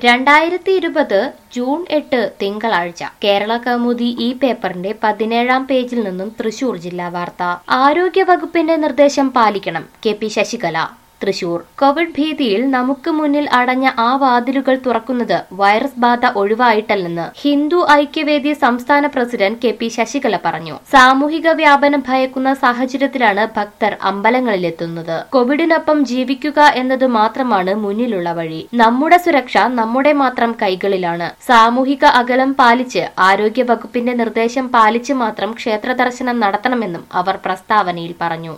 രണ്ടായിരത്തി ഇരുപത് ജൂൺ എട്ട് തിങ്കളാഴ്ച കേരള കൗമുദി ഈ പേപ്പറിന്റെ പതിനേഴാം പേജിൽ നിന്നും തൃശൂർ ജില്ലാ വാർത്ത ആരോഗ്യ വകുപ്പിന്റെ നിർദ്ദേശം പാലിക്കണം K P Sasikala Thrissur Covid ഭീതിയിൽ നമുക്ക് മുന്നിൽ അടഞ്ഞ ആ വാതിലുകൾ തുറക്കുന്നത് വൈറസ് ബാധ ഒഴിവായിട്ടല്ലെന്ന് ഹിന്ദു ഐക്യവേദി സംസ്ഥാന പ്രസിഡന്റ് കെ പി ശശികല പറഞ്ഞു സാമൂഹിക വ്യാപനം ഭയക്കുന്ന സാഹചര്യത്തിലാണ് ഭക്തർ അമ്പലങ്ങളിലെത്തുന്നത് കോവിഡിനൊപ്പം ജീവിക്കുക എന്നത് മാത്രമാണ് മുന്നിലുള്ള വഴി നമ്മുടെ സുരക്ഷ നമ്മുടെ മാത്രം കൈകളിലാണ് സാമൂഹിക അകലം പാലിച്ച് ആരോഗ്യ വകുപ്പിന്റെ നിർദ്ദേശം പാലിച്ച് മാത്രം ക്ഷേത്ര ദർശനം നടത്തണമെന്നും അവർ പ്രസ്താവനയിൽ പറഞ്ഞു